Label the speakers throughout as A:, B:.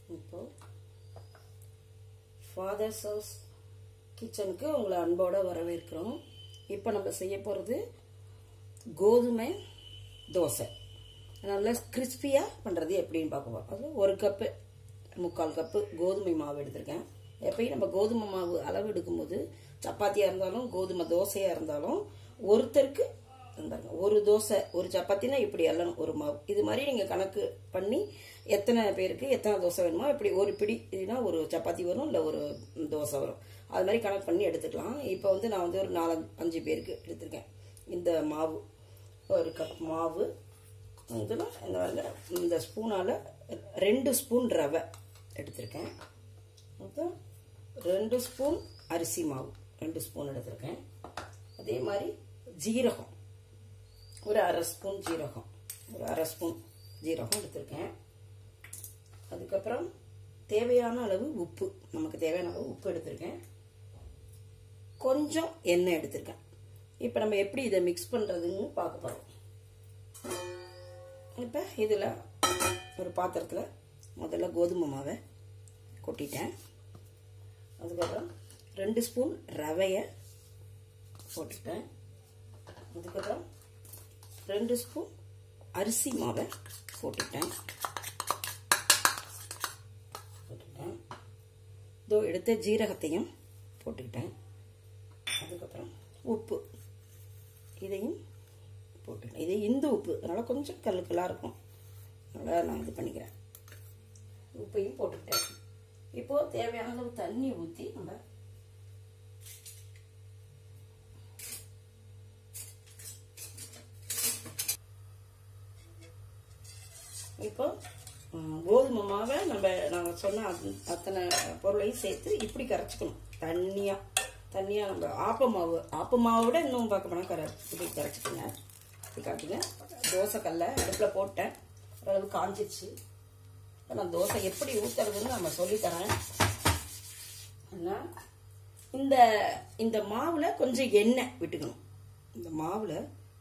A: இப்போ fathers house கிச்சனுக்கு உங்களை அன்போட வரவேற்கிறோம் இப்போ நம்ம செய்ய போகிறது கோதுமை தோசை நல்லா கிறிஸ்பியாக பண்ணுறது எப்படின்னு பார்க்க அது ஒரு கப்பு முக்கால் கப்பு கோதுமை மாவு எடுத்திருக்கேன் எப்பயும் நம்ம கோதுமை மாவு அளவு எடுக்கும்போது சப்பாத்தியாக இருந்தாலும் கோதுமை தோசையாக இருந்தாலும் ஒருத்தருக்கு பாருங்க, ஒரு தோசை ஒரு சப்பாத்தினா இப்படி எல்லாம் ஒரு மாவு இது மாதிரி நீங்கள் கணக்கு பண்ணி எத்தனை பேருக்கு எத்தனை தோசை வேணுமோ இப்படி ஒரு பிடி இதுனா ஒரு சப்பாத்தி வரும் இல்லை ஒரு தோசை வரும் அது மாதிரி கணக்கு பண்ணி எடுத்துக்கலாம் இப்போ வந்து நான் வந்து ஒரு நாலு அஞ்சு பேருக்கு எடுத்திருக்கேன் இந்த மாவு ஒரு கப் மாவு இதில் இந்த பாருங்க இந்த ஸ்பூனால் ரெண்டு ஸ்பூன் ரவை எடுத்திருக்கேன் மொத்தம் ரெண்டு ஸ்பூன் அரிசி மாவு ரெண்டு ஸ்பூன் எடுத்திருக்கேன் அதே மாதிரி ஜீரகம் ஒரு அரை ஸ்பூன் ஜீரகம் ஒரு அரை ஸ்பூன் ஜீரகம் எடுத்திருக்கேன் அதுக்கப்புறம் தேவையான அளவு உப்பு நமக்கு தேவையான அளவு உப்பு எடுத்திருக்கேன் கொஞ்சம் எண்ணெய் எடுத்திருக்கேன் இப்போ நம்ம எப்படி இதை மிக்ஸ் பண்ணுறதுன்னு பார்க்க போகிறோம் இப்போ இதில் ஒரு பாத்திரத்தில் முதல்ல கோதுமை மாவை கொட்டிட்டேன் அதுக்கப்புறம் ரெண்டு ஸ்பூன் ரவையை போட்டுட்டேன் அதுக்கப்புறம் ரெண்டு ஸ்பூன் அரிசி மாவை போட்டுட்டேன் போட்டுட்டேன் இதோ எடுத்த ஜீரகத்தையும் போட்டுக்கிட்டேன் அதுக்கப்புறம் உப்பு இதையும் போட்டுட்டேன் இது இந்து உப்பு அதனால் கொஞ்சம் கல்லுக்கெல்லாம் இருக்கும் அதனால் நான் இது பண்ணிக்கிறேன் உப்பையும் போட்டுக்கிட்டேன் இப்போது தேவையான அளவு தண்ணி ஊற்றி நம்ம இப்போ ம், கோதுமை மாவை நம்ம நாங்கள் சொன்ன அத்- அத்தனை பொருளையும் சேர்த்து இப்படி கரைச்சிக்கணும் தண்ணியாக தண்ணியாக நம்ம ஆப்ப மாவு ஆப்ப மாவை விட இன்னும் பார்க்க போனால் கரை இப்படி கரைச்சிக்கோங்க இப்படி காட்டுங்க தோசை கல்லை அடுப்பில் போட்டேன் ஓரளவு காஞ்சிச்சு இப்போ நான் தோசை எப்படி ஊற்றுறதுன்னு நம்ம சொல்லித்தரேன் என்ன இந்த இந்த மாவில் கொஞ்சம் எண்ணெய் விட்டுக்கணும் இந்த மாவில்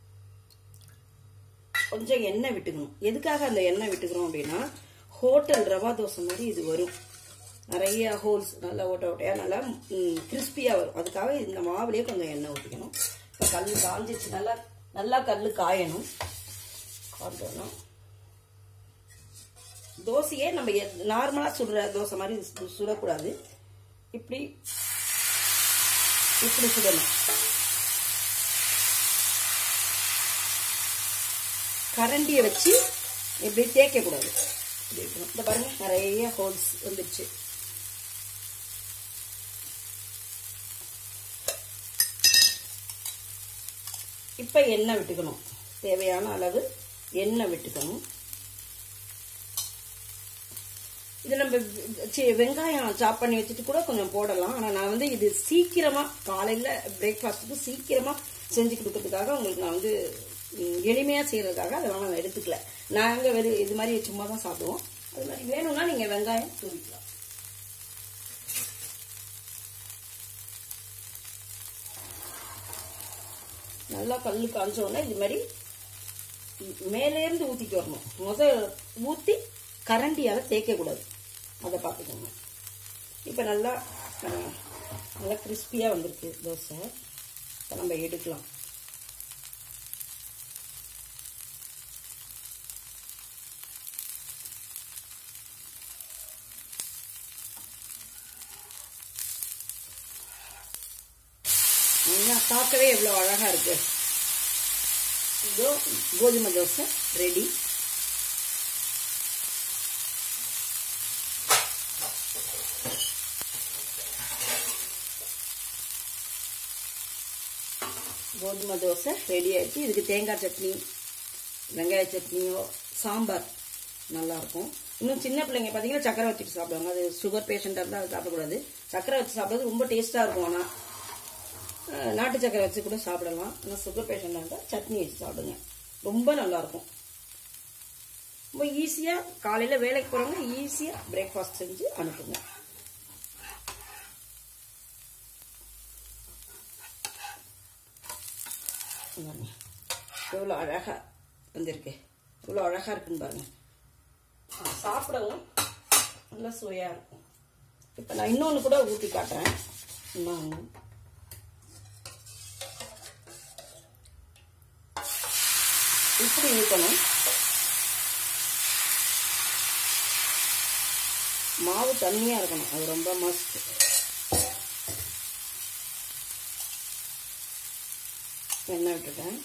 A: கொஞ்சம் எண்ணெய் விட்டுக்கணும் எதுக்காக அந்த எண்ணெய் விட்டுக்கிறோம் அப்படின்னா ஹோட்டல் ரவா தோசை மாதிரி இது வரும் நிறைய ஹோல்ஸ் நல்லா ஓட்ட ஓட்டையா நல்லா கிறிஸ்பியாக வரும் அதுக்காக இந்த மாவுலேயே கொஞ்சம் எண்ணெய் ஊற்றிக்கணும் இப்போ கல் காஞ்சிச்சு நல்லா நல்லா கல் காயணும் காஞ்சோன்னா தோசையே நம்ம நார்மலாக சுடுற தோசை மாதிரி சு- சுடக்கூடாது இப்படி இப்படி சுடணும் கரண்டியை வச்சு இப்படி தேய்க்கக்கூடாது இப்படி இருக்கணும் இந்த பாருங்க நிறைய ஹோல்ஸ் வந்துருச்சு இப்போ எண்ணெய் விட்டுக்கணும் தேவையான அளவு எண்ணெய் விட்டுக்கணும் இது நம்ம சி- வெங்காயம் சாப் பண்ணி வச்சுட்டு கூட கொஞ்சம் போடலாம் ஆனால் நான் வந்து இது சீக்கிரமாக காலையில் பிரேக்ஃபாஸ்ட்டுக்கு சீக்கிரமாக செஞ்சு கொடுக்கறதுக்காக உங்களுக்கு நான் வந்து எளிமையாக செய்கிறதுக்காக அதெல்லாம் நான் எடுத்துக்கல நாங்கள் வெறும் இது மாதிரி சும்மா தான் சாப்பிடுவோம் அது மாதிரி வேணும்னா நீங்கள் வெங்காயம் தூவிக்கலாம் நல்லா கல் காஞ்ச உடனே இது மாதிரி மேலேருந்து ஊற்றிட்டு வரணும் முத ஊற்றி கரண்டியால் தேய்க்கக்கூடாது அதை பார்த்துக்கோங்க இப்போ நல்லா அஹ், நல்லா கிறிஸ்பியாக வந்திருக்கு தோசை இப்போ நம்ம எடுக்கலாம் நல்லா பார்க்கவே எவ்வளோ அழகாக இருக்கு இதோ கோதுமை தோசை ரெடி கோதுமை தோசை ரெடி ஆயிடுச்சு இதுக்கு தேங்காய் சட்னி வெங்காய சட்னியோ சாம்பார் நல்லாயிருக்கும் இன்னும் சின்ன பிள்ளைங்க பார்த்தீங்கன்னா சக்கரை வச்சுட்டு சாப்பிடுவாங்க அது சுகர் பேஷண்ட்டாக இருந்தால் அது சாப்பிடக்கூடாது சக்கரை வச்சு சாப்பிட்றது ரொம்ப டேஸ்ட்டாக இருக்கும் ஆனால் அஹ், நாட்டு சக்கரை வச்சு கூட சாப்பிடலாம் ஆனால் சுகர் பேஷண்ட்டாக இருந்தால் சட்னி வச்சு சாப்பிடுங்க ரொம்ப நல்லாயிருக்கும் ரொம்ப ஈஸியாக காலையில் வேலைக்கு போகிறவங்க ஈஸியாக பிரேக்ஃபாஸ்ட் செஞ்சு அனுப்புங்க பாருங்க எவ்வளோ அழகாக வந்திருக்கு இவ்வளோ அழகாக இருக்குன்னு பாருங்க சாப்பிடவும் நல்லா சுவையாக இருக்கும் இப்போ நான் இன்னொன்று கூட ஊற்றி காட்டுறேன் இன்னொன்று இப்படி ஊற்றணும் மாவு தண்ணியாக இருக்கணும் அது ரொம்ப மஸ்ட் எண்ணெய் விட்டுட்டேன்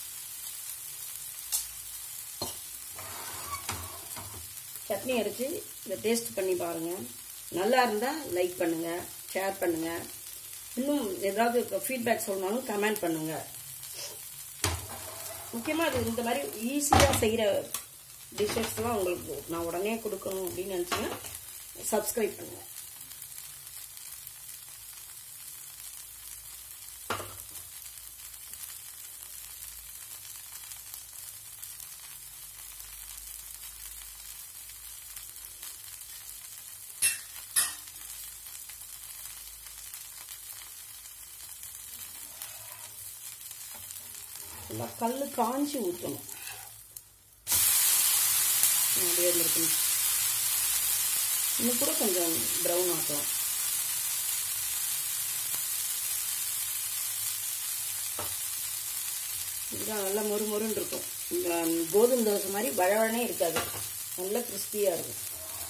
A: சட்னி அரைச்சி இதை டேஸ்ட் பண்ணி பாருங்கள் நல்லா இருந்தால் லைக் பண்ணுங்கள் ஷேர் பண்ணுங்கள் இன்னும் ஏதாவது ஃபீட்பேக் சொல்லணும்னாலும் கமெண்ட் பண்ணுங்கள் முக்கியமாக அது இந்த மாதிரி ஈஸியாக செய்கிற டிஷ்ஷஸ்லாம் உங்களுக்கு நான் உடனே கொடுக்கணும் அப்படின்னு நினச்சிங்கன்னா சப்ஸ்கிரைப் பண்ணுங்கள் நல்லா கல் காஞ்சி ஊற்றணும் அப்படியே இருக்கணும் இன்னும் கூட கொஞ்சம் ப்ரௌன் ஆக்கலாம் இதுதான் நல்லா மொறு மொறுன்னு இருக்கும் இந்த கோதுமை தோசை மாதிரி வழவழனே இருக்காது நல்லா கிறிஸ்பியாக இருக்கும்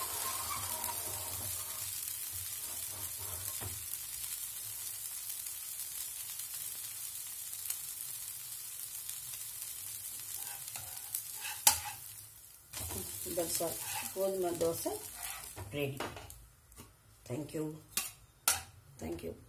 A: దోశ గోధుమ dosa ready thank you thank you